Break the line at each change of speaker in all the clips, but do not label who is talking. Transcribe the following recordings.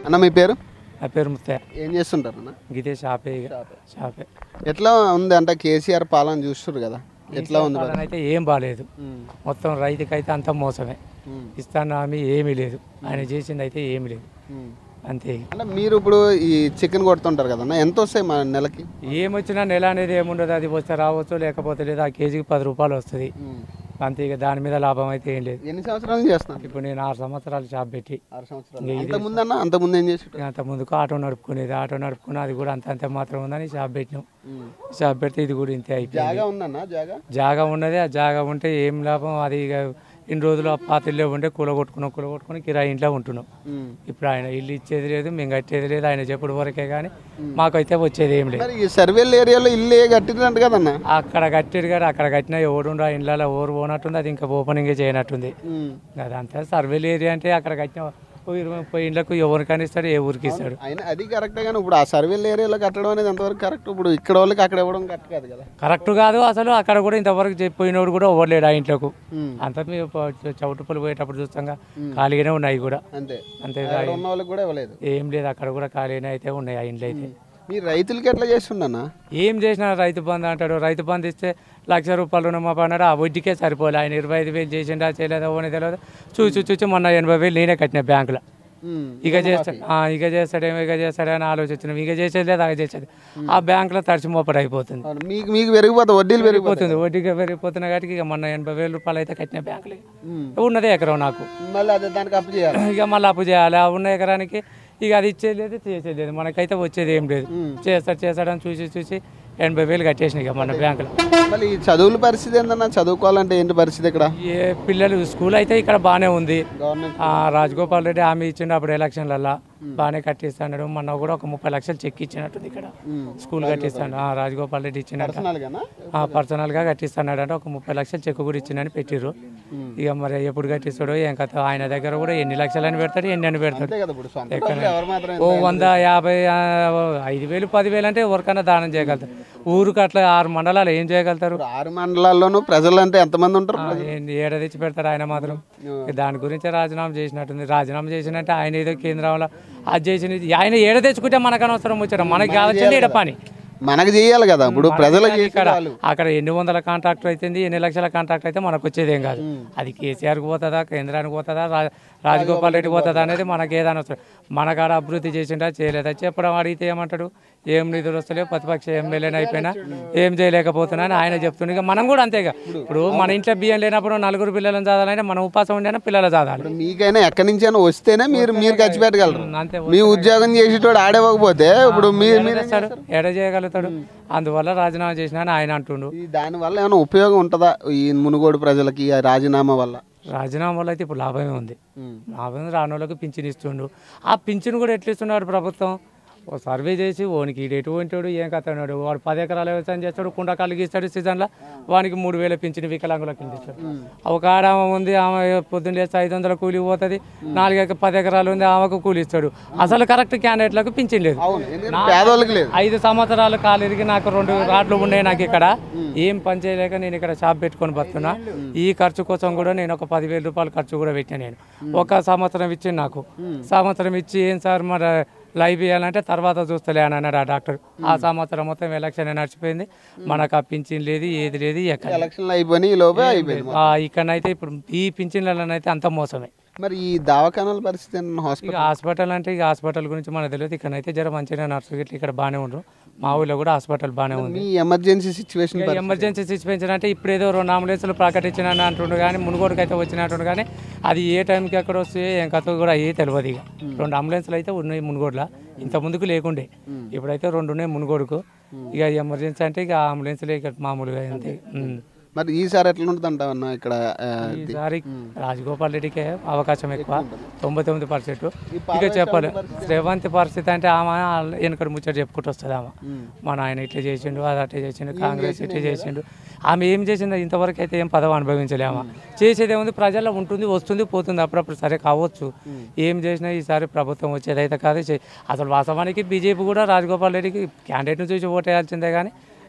అన్న మీ పేరు
నా పేరు ముత్తయ్య
ఏం చేస్తుంటారు అన్న
గిదే షాపే ఇక షాపే
ఎట్లా ఉంది అంటే కేసీఆర్ పాలన చూస్తారు కదా ఎట్లా ఉంది
పాలన అయితే ఏం బాగాలేదు మొత్తం రైతుకైతే అంత మోసమే ఇస్తాను హామీ ఏమీ లేదు ఆయన చేసింది అయితే ఏమీ లేదు అంతే ఇక.
అంటే మీరు ఇప్పుడు ఈ చికెన్ కొడుతుంటారు కదన్న ఎంత వస్తాయి మన నెలకి
ఏమొచ్చినా నెల అనేది ఏముండదు అది వస్తే రావచ్చు లేకపోతే లేదు ఆ కేజీకి పది రూపాయలు వస్తుంది అంతే ఇక దాని మీద లాభం అయితే ఏం లేదు
ఎన్ని సంవత్సరాల నుంచి చేస్తున్నారు
ఇప్పుడు నేను ఆరు సంవత్సరాలు షాప్ పెట్టి
ఆరు సంవత్సరాలు అంత ముందన్న అంత ముందు ఏం చేసి
ఇక అంత ముందుకు ఆటో నడుపుకునేది ఆటో నడుపుకుని అది కూడా అంత అంత మాత్రం ఉందని షాప్ పెట్టినాం షాప్ పెడితే ఇది కూడా ఇంతే అయిపోయింది
జాగా ఉందన్న జాగా
జాగా ఉన్నది ఆ జాగా ఉంటే ఏం లాభం అది ఇక ఇన్ని రోజులు ఆ పాత ఇల్లే ఉంటే కూల కొట్టుకున్నాం కూల కొట్టుకుని కిరాయి ఇంట్లో ఉంటున్నాం ఇప్పుడు ఆయన ఇల్లు ఇచ్చేది లేదు మేము కట్టేది లేదు ఆయన చెప్పుడు వరకే కానీ మాకైతే వచ్చేది ఏం లేదు
మరి ఈ సర్వేల్ ఏరియాలో ఇల్లు కట్టినట్టు కదన్న
అక్కడ కట్టాడు కానీ అక్కడ కట్టినా ఎవడుండో ఆ ఇండ్లలో ఎవరు పోనట్టుంది అది ఇంకా ఓపెనింగ్ చేయనట్టుంది అదంతా సర్వేల్ ఏరియా అంటే అక్కడ కట్టిన ఓ ఇరవై ముప్పై ఇండ్లకు ఎవరికైనా ఇస్తాడు ఏ ఊరికి ఇస్తాడు
అయినా అది కరెక్టే కానీ ఇప్పుడు ఆ సర్వేల్ ఏరియాలో కట్టడం అనేది ఎంతవరకు కరెక్ట్ ఇప్పుడు ఇక్కడ వాళ్ళకి అక్కడ ఇవ్వడం కరెక్ట్ కాదు కదా
కరెక్ట్ కాదు అసలు అక్కడ కూడా ఇంతవరకు చెప్పినోడు కూడా ఓడలేడు ఆ ఇంట్లోకు
ఉమ్.
అంతా మేము చౌటుపల్లి పోయేటప్పుడు చూస్తాం ఖాళీగానే ఉన్నాయి కూడా
అంతే
అంతే
అక్కడ ఉన్న వాళ్ళకి కూడా ఇవ్వలేదు
ఏం లేదు అక్కడ కూడా ఖాళీనే అయితే ఉన్నాయి ఆ ఇండ్లు అయితే
మీరు రైతులకి ఎట్లా చేస్తుండన్నా
ఏం చేసినా రైతు బంధు అంటాడు రైతు బంధు ఇస్తే లక్ష రూపాయలు రుణమాఫీ అన్నాడు ఆ వడ్డీకే సరిపోలే ఆయన ఇరవై ఐదు వేలు చేసిండా చేయలేదా ఓని తెలియదు చూసి చూసి మొన్న ఎనభై వేలు నేనే కట్టిన బ్యాంకులో ఇక చేస్తాడు ఆ, ఇక చేస్తాడేమో ఇక చేస్తాడేమో ఆలోచించిన ఇక చేసేది లేదు అగ చేసేది ఆ బ్యాంకులో తడిచి మోపడు అయిపోతుంది
అవును, మీకు మీకు పెరిగిపోతా వడ్డీలు పెరిగిపోతాయి
పోతుంది వడ్డీగా పెరిగిపోతున్న కాటికి ఇక మొన్న ఎనభై వేల రూపాయలు అయితే కట్టిన బ్యాంకులో
ఉమ్.
ఉన్నదే ఎకరం నాకు
మళ్ళీ అదే దానికి అప్పు చేయాలి
ఇక మళ్ళీ అప్పు చేయాలి ఆ ఉన్న ఎకరానికి ఇక అది ఇచ్చేది లేదు చేసేది లేదు మనకైతే వచ్చేది ఏం లేదు చేస్తాడు చేస్తాడని చూసి చూసి ఎనభై వేలు కట్టేసిన ఇక మన బ్యాంకులో
మళ్ళీ ఈ చదువుల పరిస్థితి ఏందన్నా చదువుకోవాలంటే ఏంటి పరిస్థితి ఇక్కడ
ఏ పిల్లలు స్కూల్ అయితే ఇక్కడ బాగానే ఉంది
గవర్నమెంట్
ఆ, రాజగోపాల్ రెడ్డి హామీ ఇచ్చిండు అప్పుడు ఎలక్షన్లలో బాగానే కట్టిస్తాడు మొన్న కూడా ఒక ముప్పై లక్షలు చెక్ ఇచ్చినట్టుంది ఇక్కడ స్కూల్ కట్టిస్తాడు ఆ, రాజగోపాల్ రెడ్డి ఇచ్చినట్టు
పర్సనల్గానా
పర్సనల్ గా కట్టిస్తున్నాడు అంటే ఒక ముప్పై లక్షలు చెక్ కూడా ఇచ్చిందని పెట్టిర్రు ఇక మరి ఎప్పుడు కట్టిస్తాడో ఏం కథ ఆయన దగ్గర కూడా ఎన్ని లక్షలని పెడతాడు ఎన్ని అని పెడతాడు
అంతే కదా ఇప్పుడు సొంత డబ్బులు ఎవరు మాత్రం
ఓ వంద యాభై ఆ, ఓ ఐదు వేలు పదివేలు అంటే ఎవరికైనా దానం చేయగలుగుతారు ఊరికి అట్లా ఆరు మండలాలు ఏం చేయగలుగుతారు
ఇప్పుడు ఆరు మండలాల్లోనూ ప్రజలు అంటే ఎంతమంది ఉంటారు
ఆ, ఏంది ఏడ తెచ్చి పెడతారు ఆయన మాత్రం ఇక దాని గురించి రాజీనామా చేసినట్టుంది రాజీనామా చేసినట్టే ఆయన ఏదో కేంద్రంలో అది చేసినది ఆయన ఏడ తెచ్చుకుంటే మనకు అనవసరం వచ్చారు మనకి కావాల్సింది ఈడ పని
మనకు చేయాలి కదా ఇప్పుడు ప్రజలకు
ఇక్కడ అక్కడ ఎన్ని వందల కాంట్రాక్ట్ అవుతుంది ఎన్ని లక్షల కాంట్రాక్ట్ అయితే మనకు వచ్చేది ఏం కాదు అది కేసీఆర్కి పోతుందా కేంద్రానికి పోతుందా రా- రాజగోపాల్ రెడ్డి పోతుందా అనేది మనకి ఏదైనా వస్తుంది మనకాడ అభివృద్ధి చేసిండా చేయలేదా చెప్పడం అడిగితే ఏమంటాడు ఏం నిధులు వస్తలేవు ప్రతిపక్ష ఎమ్మెల్యేని అయిపోయినా ఏం చేయలేకపోతున్నా అని ఆయన చెప్తుండే ఇక మనం కూడా అంతేగా ఇప్పుడు మన ఇంట్లో బియ్యం లేనప్పుడు నలుగురు పిల్లలను చదవాలంటే మనం ఉపాసం ఉండేనా పిల్లలు చదవాలి
ఇప్పుడు మీకైనా ఎక్కడి నుంచైనా వస్తేనే మీరు మీరు ఖర్చు పెట్టగలరు
అంతే
మీ ఉద్యోగం చేసేటోడు ఆడేవ్వకపోతే ఇప్పుడు మీ మీరు
చేస్తాడు ఎడ చేయగలుగుతాడు అందువల్ల రాజీనామా చేసినా అని ఆయన అంటుండు
ఈ దానివల్ల ఏమైనా ఉపయోగం ఉంటుందా ఈ మునుగోడు ప్రజలకి ఈ రాజీనామా వల్ల
రాజీనామా వల్ల అయితే ఇప్పుడు లాభమే ఉంది లాభం రాని వాళ్ళకి పింఛన్ ఇస్తుండు ఆ పింఛన్ కూడా ఎట్లా ఇస్తున్నాడు ప్రభుత్వం ఓ సర్వే చేసి ఓనికి ఈడు ఎటువంటి వాడు ఏం కథ ఉన్నాడు వాడు పది ఎకరాల వ్యవసాయం చేస్తాడు కుండ కలిగి ఇస్తాడు సీజన్లో వానికి మూడు వేల పింఛన్ వికలాంగులకు కింద ఇస్తాడు ఒక ఆడ ఆమె ఉంది ఆమె పొద్దున్న లేస్తే ఐదు వందల కూలి పోతుంది నాలుగు ఎక- పది ఎకరాలు ఉంది ఆమెకు కూలి ఇస్తాడు అసలు కరెక్ట్ క్యాండిడేట్లకు పింఛన్ లేదు
అవును ఎందుకంటే పేదవాళ్ళకి లేదు
ఐదు సంవత్సరాలు కాలిరిగి నాకు రెండు రాడ్లు ఉన్నాయి నాకు ఇక్కడ ఏం పని చేయలేక నేను ఇక్కడ షాప్ పెట్టుకొని బతున్నా ఈ ఖర్చు కోసం కూడా నేను ఒక పదివేల రూపాయలు ఖర్చు కూడా పెట్టాను నేను ఒక సంవత్సరం ఇచ్చి నాకు సంవత్సరం ఇచ్చి ఏం సార్ మరి లైవ్ ఇవ్వాలంటే తర్వాత చూస్తలే అని అన్నాడు ఆ డాక్టర్ ఆ సంవత్సరం మొత్తం ఎలక్షన్ నడిచిపోయింది మనకు ఆ పింఛన్ లేదు ఏది లేదు ఎక్కడ
ఎలక్షన్లు అయిపోయి ఈ లోపే అయిపోయింది
ఆ, ఇక్కడనైతే ఇప్పుడు ఈ పింఛన్లనైతే అంత మోసమే
మరి ఈ దవాఖానాల పరిస్థితి ఏంటన్నా హాస్పిటల్
ఇక హాస్పిటల్ అంటే ఇక హాస్పిటల్ గురించి మనకు తెలియదు ఇక్కడైతే జర మంచిగా నర్సు గిట్ల ఇక్కడ బాగానే ఉండరు మా ఊళ్ళో కూడా హాస్పిటల్ బాగానే ఉంది
మీ ఎమర్జెన్సీ సిచ్యువేషన్
ఇక ఎమర్జెన్సీ సిచ్యువేషన్ అంటే ఇప్పుడు ఏదో రెండు అంబులెన్స్లు ప్రకటించిన అంటుండ్రు కానీ మునుగోడుకు అయితే వచ్చినట్టు కానీ అది ఏ టైంకి ఎక్కడ వస్తే ఏం కథ కూడా ఏ తెలియదు ఇక రెండు అంబులెన్స్లు అయితే ఉన్నాయి మునుగోడులో ఇంత ముందుకు లేకుండే ఇప్పుడైతే రెండు ఉన్నాయి మునుగోడుకు ఇక ఎమర్జెన్సీ అంటే ఇక అంబులెన్స్లే ఇక్కడ మామూలుగా అంతే ఉమ్.
మరి ఈసారి ఎట్లా ఉంటుంది అంటావన్నా ఇక్కడ ఆ,
ఈసారి రాజగోపాల్ రెడ్డికే అవకాశం ఎక్కువ తొంభై తొమ్మిది పర్సెంట్ ఇక చెప్పాలి శ్రేవంతి పరిస్థితి అంటే ఆమె వెనకటి ముచ్చట చెప్పుకుంటూ వస్తుంది ఆమె మా నాయన ఇట్లా చేసిండు అది అట్లా చేసిండు కాంగ్రెస్ ఇట్లా చేసిండు ఆమె ఏం చేసిందో ఇంతవరకు అయితే ఏం పదవి అనుభవించలే ఆమె చేసేది ఏముంది ప్రజల్లో ఉంటుంది వస్తుంది పోతుంది అప్పుడప్పుడు సరే కావచ్చు ఏం చేసినా ఈసారి ప్రభుత్వం వచ్చేదైతే కాదు చే- అసలు వాస్తవానికి బీజేపీ కూడా రాజగోపాల్ రెడ్డికి క్యాండిడేట్ని చూసి ఓటేయాల్సిందే కానీ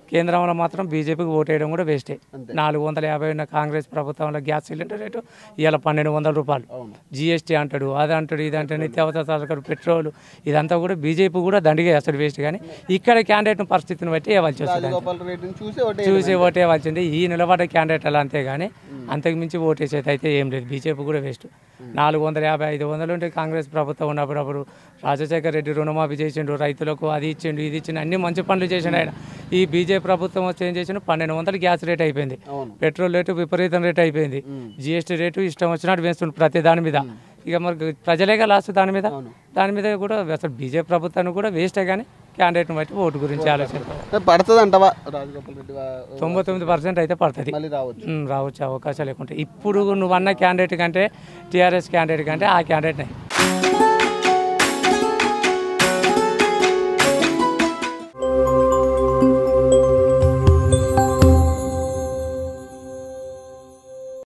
కేంద్రంలో మాత్రం బీజేపీకి ఓటేయడం కూడా వేస్టే
అంతే.
నాలుగు వందల యాభై ఉన్న కాంగ్రెస్ ప్రభుత్వంలో గ్యాస్ సిలిండర్ రేటు ఇవాళ పన్నెండు వందల రూపాయలు
అవును
జిఎస్టీ అంటాడు అది అంటాడు ఇది అంటే నిత్యావసర సరుకులు పెట్రోల్ ఇదంతా కూడా బీజేపీ కూడా దండిగా అసలు వేస్ట్ కానీ ఇక్కడ క్యాండిడేట్ పరిస్థితిని బట్టి ఇవ్వాల్సి వస్తుంది
రాజగోపాల్ రెడ్డిని చూసి ఒకటే
చూసి ఓటేయవలసింది ఈ నిలబడ్డ క్యాండిడేట్ అలా అంతే కానీ అంతకు మించి ఓటేసేది అయితే ఏం లేదు బీజేపీ కూడా వేస్ట్ నాలుగు వందల యాభై ఐదు వందలు ఉంటే కాంగ్రెస్ ప్రభుత్వం ఉన్నప్పుడు అప్పుడు రాజశేఖర రెడ్డి రుణమాఫీ చేసిండు రైతులకు అది ఇచ్చిండు ఇది ఇచ్చిండు అన్ని మంచి పనులు చేసిండు ఆయన ఈ బీజేపీ ప్రభుత్వం వచ్చి ఏం చేసిండు పన్నెండు వందలు గ్యాస్ రేట్ అయిపోయింది
అవును
పెట్రోల్ రేటు విపరీతం రేట్ అయిపోయింది జిఎస్టీ రేటు ఇష్టం వచ్చినట్టు వేస్తుంది ప్రతి దాని మీద ఇక మరి ప్రజలేగా లాస్ట్ దాని మీద
అవును.
దాని మీద కూడా అసలు బీజేపీ ప్రభుత్వాన్ని కూడా వేస్టే కానీ క్యాండిడేట్ని బట్టి ఓటు గురించి ఆలోచించాలి
పడుతుంది అంటవా రాజగోపాల్ రెడ్డి వా-
తొంభై తొమ్మిది పర్సెంట్ అయితే పడుతుంది
మళ్ళీ రావచ్చు
ఉమ్, రావచ్చు అవకాశాలు లేకుంటే ఇప్పుడు నువ్వు అన్న క్యాండిడేట్ కంటే టీఆర్ఎస్ క్యాండిడేట్ కంటే ఆ క్యాండిడేట్నే